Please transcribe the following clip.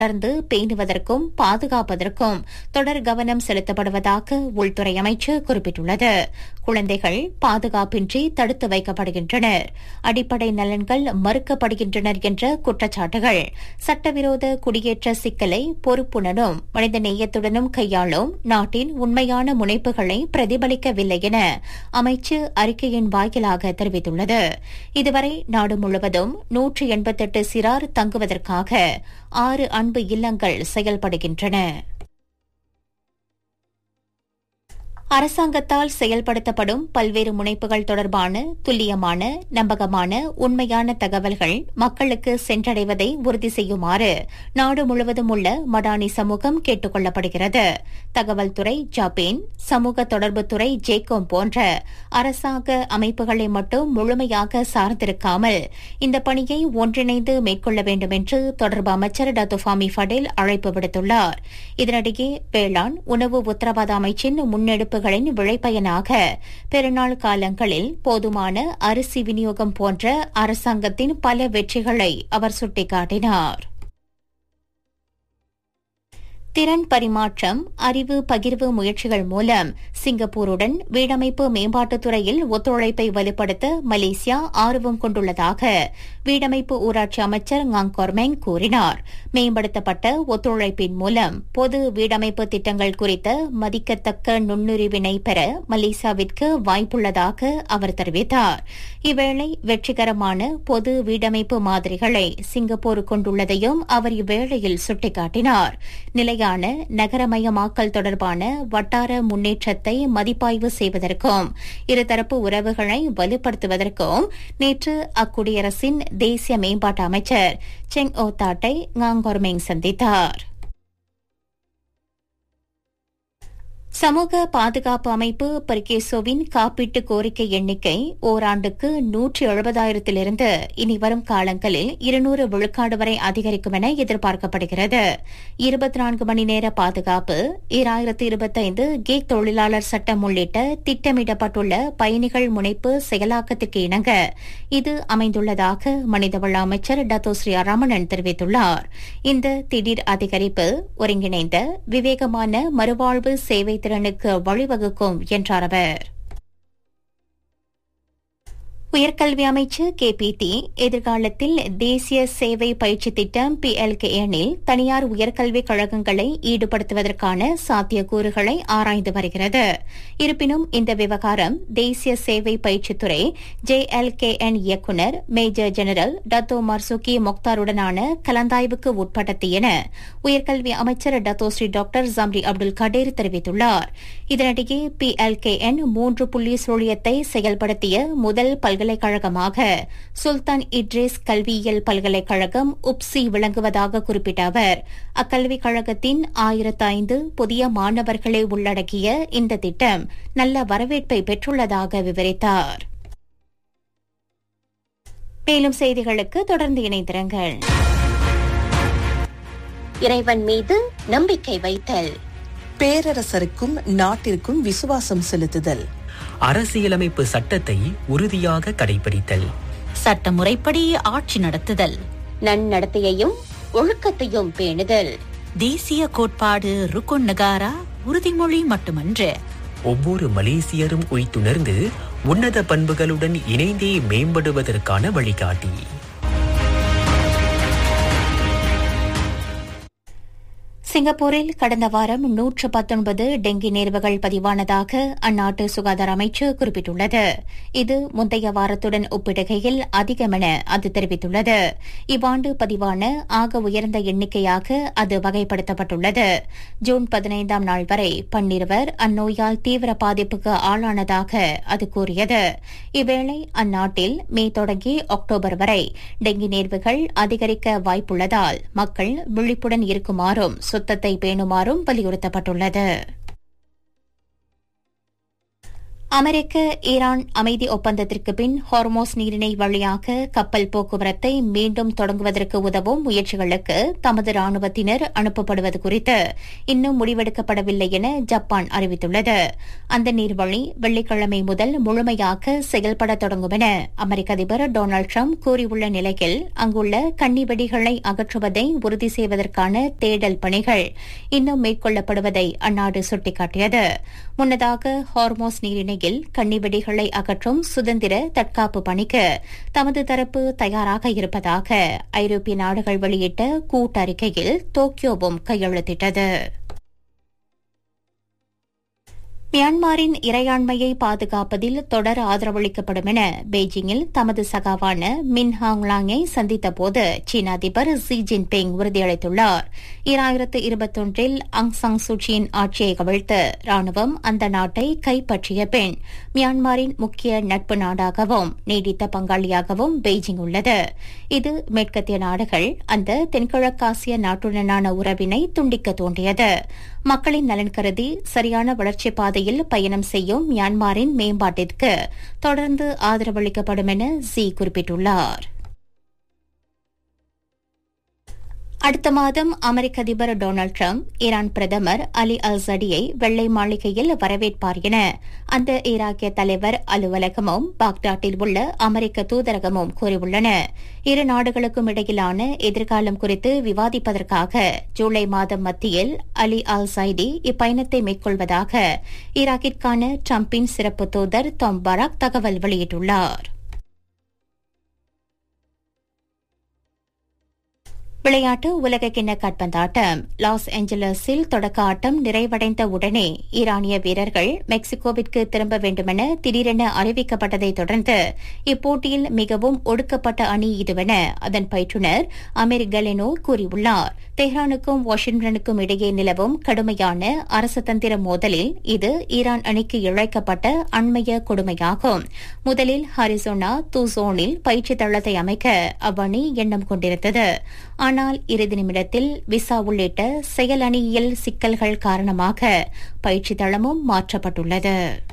தொடர்ந்து பேணுவதற்கும் பாதுகாப்பதற்கும் தொடர் கவனம் செலுத்தப்படுவதாக உள்துறை அமைச்சு குறிப்பிட்டுள்ளது குழந்தைகள் பாதுகாப்பின்றி தடுத்து வைக்கப்படுகின்றனர் அடிப்படை நலன்கள் மறுக்கப்படுகின்றனர் என்ற குற்றச்சாட்டுகள் சட்டவிரோத குடியேற்ற சிக்கலை பொறுப்புடனும் மனித நேயத்துடனும் கையாளும் நாட்டின் உண்மையான முனைப்புகளை பிரதிபலிக்கவில்லை என அமைச்சு அறிக்கையின் வாயிலாக தெரிவித்துள்ளது இதுவரை நாடு முழுவதும் நூற்று எண்பத்தெட்டு சிறார் தங்குவதற்காக ஆறு அன்பு இல்லங்கள் செயல்படுகின்றன அரசாங்கத்தால் செயல்படுத்தப்படும் பல்வேறு முனைப்புகள் தொடர்பான துல்லியமான நம்பகமான உண்மையான தகவல்கள் மக்களுக்கு சென்றடைவதை உறுதி செய்யுமாறு நாடு முழுவதும் உள்ள மடானி சமூகம் கேட்டுக் கொள்ளப்படுகிறது தகவல் துறை ஜாபேன் சமூக தொடர்புத்துறை ஜேகோம் போன்ற அரசாங்க அமைப்புகளை மட்டும் முழுமையாக சார்ந்திருக்காமல் இந்த பணியை ஒன்றிணைந்து மேற்கொள்ள வேண்டும் என்று தொடர்பு அமைச்சர் டத்துஃபாமி ஃபடேல் அழைப்பு விடுத்துள்ளார் இதனிடையே வேளாண் உணவு உத்தரவாத அமைச்சின் முன்னெடுப்பு அமைப்புகளின் விளைபயனாக பெருநாள் காலங்களில் போதுமான அரிசி விநியோகம் போன்ற அரசாங்கத்தின் பல வெற்றிகளை அவர் சுட்டிக்காட்டினார் திறன் பரிமாற்றம் அறிவு பகிர்வு முயற்சிகள் மூலம் சிங்கப்பூருடன் வீடமைப்பு மேம்பாட்டுத் துறையில் ஒத்துழைப்பை வலுப்படுத்த மலேசியா ஆர்வம் கொண்டுள்ளதாக வீடமைப்பு ஊராட்சி அமைச்சர் ngaங் கொர்மெங் கூறினார் மேம்படுத்தப்பட்ட ஒத்துழைப்பின் மூலம் பொது வீடமைப்பு திட்டங்கள் குறித்த மதிக்கத்தக்க நுண்ணுரிவினை பெற மலேசியாவிற்கு வாய்ப்புள்ளதாக அவர் தெரிவித்தார் இவ்வேளை வெற்றிகரமான பொது வீடமைப்பு மாதிரிகளை சிங்கப்பூர் கொண்டுள்ளதையும் அவர் இவ்வேளையில் சுட்டிக்காட்டினார் நிலையான நகரமயமாக்கல் தொடர்பான வட்டார முன்னேற்றத்தை மதிப்பாய்வு செய்வதற்கும் இருதரப்பு உறவுகளை வலுப்படுத்துவதற்கும் நேற்று அக்குடியரசின் தேசிய மேம்பாட்டு அமைச்சர் செங் ஓ தாட்டை ngaங்கொர்மெங் சந்தித்தார் சமூக பாதுகாப்பு அமைப்பு பர்கேசோவின் காப்பீட்டு கோரிக்கை எண்ணிக்கை ஓராண்டுக்கு நூற்றி எழுபதாயிரத்திலிருந்து இனி வரும் காலங்களில் இருநூறு விழுக்காடு வரை அதிகரிக்கும் என எதிர்பார்க்கப்படுகிறது இருபத்தி நான்கு மணி நேர பாதுகாப்பு ஈராயிரத்து இருபத்தைந்து கேக் தொழிலாளர் சட்டம் உள்ளிட்ட திட்டமிடப்பட்டுள்ள பயணிகள் முனைப்பு செயலாக்கத்திற்கு இணங்க இது அமைந்துள்ளதாக மனிதவள அமைச்சர் டத்தோஸ்ரீ ரமணன் தெரிவித்துள்ளார் இந்த திடீர் அதிகரிப்பு ஒருங்கிணைந்த விவேகமான மறுவாழ்வு சேவை திறனுக்கு வழிவகுக்கும் என்றார் அவர் உயர்கல்வி அமைச்சு கேபிடி எதிர்காலத்தில் தேசிய சேவை பயிற்சி திட்டம் பிஎல்கேஎனில் தனியார் உயர்கல்விக் கழகங்களை ஈடுபடுத்துவதற்கான சாத்தியக்கூறுகளை ஆராய்ந்து வருகிறது இருப்பினும் இந்த விவகாரம் தேசிய சேவை பயிற்சித்துறை ஜேஎல்கேஎன் இயக்குநர் மேஜர் ஜெனரல் டத்தோ மர்சுகி மொக்தாருடனான கலந்தாய்வுக்கு உட்பட்டது என உயர்கல்வி அமைச்சர் Dato Sri doctor Zambry Abdul Kadir தெரிவித்துள்ளார் இதனிடையே பிஎல்கேஎன் மூன்று புள்ளி சூழியத்தை செயல்படுத்திய முதல் பல்கலைக்கழகமாக சுல்தான் இட்ரேஸ் கல்வியியல் பல்கலைக்கழகம் உப்சி விளங்குவதாக குறிப்பிட்ட அவர் அக்கல்விக் கழகத்தின் ஆயிரத்து ஐந்து புதிய மாணவர்களை உள்ளடக்கிய இந்த திட்டம் நல்ல வரவேற்பை பெற்றுள்ளதாக விவரித்தார் மேலும் செய்திகளுக்கு தொடர்ந்து இணைந்திருங்கள் இறைவன் மீது நம்பிக்கை வைத்தல் பேரரசருக்கும் நாட்டிற்கும் விசுவாசம் செலுத்துதல் அரசியலமைப்பு சட்டத்தை உறுதியாக கடைபிடித்தல் சட்டமுறைப்படி ஆட்சி நடத்துதல் நன்னடத்தையையும் ஒழுக்கத்தையும் பேணுதல் தேசிய கோட்பாடு ருக்குன் நகாரா உறுதிமொழி மட்டுமன்று ஒவ்வொரு மலேசியரும் உய்த்துணர்ந்து உன்னத பண்புகளுடன் இணைந்தே மேம்படுவதற்கான வழிகாட்டி சிங்கப்பூரில் கடந்த வாரம் நூற்று பத்தொன்பது டெங்கி நேர்வுகள் பதிவானதாக அந்நாட்டு சுகாதார அமைச்சு குறிப்பிட்டுள்ளது இது முந்தைய வாரத்துடன் ஒப்பிடுகையில் அதிகம் என அது தெரிவித்துள்ளது இவ்வாண்டு பதிவான ஆக உயர்ந்த எண்ணிக்கையாக அது வகைப்படுத்தப்பட்டுள்ளது ஜூன் பதினைந்தாம் நாள் வரை பன்னிருவர் அந்நோயால் தீவிர பாதிப்புக்கு ஆளானதாக அது கூறியது இவ்வேளை அந்நாட்டில் மே தொடங்கி அக்டோபர் வரை டெங்கி நேர்வுகள் அதிகரிக்க வாய்ப்புள்ளதால் மக்கள் விழிப்புடன் இருக்குமாறும் சுத்தத்தை பேணுமாறும் வலியுறுத்தப்பட்டுள்ளது அமெரிக்க ஈரான் அமைதி ஒப்பந்தத்திற்கு பின் ஹார்மோஸ் நீரிணை வழியாக கப்பல் போக்குவரத்தை மீண்டும் தொடங்குவதற்கு உதவும் முயற்சிகளுக்கு தமது ராணுவத்தினர் அனுப்பப்படுவது குறித்து இன்னும் முடிவெடுக்கப்படவில்லை என ஜப்பான் அறிவித்துள்ளது அந்த நீர்வழி வெள்ளிக்கிழமை முதல் முழுமையாக செயல்பட தொடங்கும் என அமெரிக்க அதிபர் டொனால்டு ட்ரம்ப் கூறியுள்ள நிலையில் அங்குள்ள கன்னி வெடிகளை அகற்றுவதை உறுதி செய்வதற்கான தேடல் பணிகள் இன்னும் மேற்கொள்ளப்படுவதை அந்நாடு சுட்டிக்காட்டியது முன்னதாக ஹார்மோஸ் நீரிணை நிலையில் கன்னிவெடிகளை அகற்றும் சுதந்திர தற்காப்பு பணிக்கு தமது தரப்பு தயாராக இருப்பதாக ஐரோப்பிய நாடுகள் வெளியிட்ட கூட்டறிக்கையில் டோக்கியோவும் கையெழுத்திட்டது மியான்மரின் இறையாண்மையை பாதுகாப்பதில் தொடர் ஆதரவளிக்கப்படும் என பெய்ஜிங்கில் தமது சகாவான மின் ஹாங்லாங்கை சந்தித்த போது சீன அதிபர் ஜி ஜின்பிங் உறுதியளித்துள்ளார் ஈராயிரத்து இருபத்தொன்றில் அங் சாங் சூச்சியின் ஆட்சியை கவிழ்த்து ராணுவம் அந்த நாட்டை கைப்பற்றிய பின் மியான்மரின் முக்கிய நட்பு நாடாகவும் நீடித்த பங்காளியாகவும் பெய்ஜிங் உள்ளது இது மேற்கத்திய நாடுகள் அந்த தென்கிழக்காசிய நாட்டுடனான உறவினை துண்டிக்க தோன்றியது மக்களின் நலன் கருதி சரியான வளர்ச்சி பாதையில் பயணம் செய்யும் மியான்மரின் மேம்பாட்டிற்கு தொடர்ந்து ஆதரவளிக்கப்படும் என ஜி குறிப்பிட்டுள்ளார் அடுத்த மாதம் அமெரிக்க அதிபர் டொனால்டு ட்ரம்ப் ஈரான் பிரதமர் அலி அல் சடியை வெள்ளை மாளிகையில் வரவேற்பார் என அந்த ஈராக்கிய தலைவர் அலுவலகமும் பாக்தாட்டில் உள்ள அமெரிக்க தூதரகமும் கூறியுள்ளன இரு நாடுகளுக்கும் இடையிலான எதிர்காலம் குறித்து விவாதிப்பதற்காக ஜூலை மாதம் மத்தியில் அலி அல் சைடி இப்பயணத்தை மேற்கொள்வதாக ஈராக்கிற்கான ட்ரம்பின் சிறப்பு தூதர் டாம் பராக் தகவல் வெளியிட்டுள்ளார் விளையாட்டு உலகக்கிண்ண காட்பந்தாட்டம் லாஸ் ஏஞ்சலஸில் தொடக்க ஆட்டம் நிறைவடைந்த உடனே ஈரானிய வீரர்கள் மெக்சிகோவிற்கு திரும்ப வேண்டுமென திடீரென அறிவிக்கப்பட்டதை தொடர்ந்து இப்போட்டியில் மிகவும் ஒடுக்கப்பட்ட அணி இதுவென அதன் பயிற்றுநர் அமீர் கலெனோ கூறியுள்ளார் தெஹ்ரானுக்கும் வாஷிங்டனுக்கும் இடையே நிலவும் கடுமையான அரசதந்திர மோதலில் இது ஈரான் அணிக்கு இழைக்கப்பட்ட அண்மைய கொடுமையாகும் முதலில் ஹரிசோனா தூசோனில் பயிற்சி தளத்தை அமைக்க அவ்வணி எண்ணம் கொண்டிருந்தது ஆனால் இறுதி நிமிடத்தில் விசா உள்ளிட்ட செயல் அணியியல் சிக்கல்கள் காரணமாக பயிற்சி தளமும் மாற்றப்பட்டுள்ளது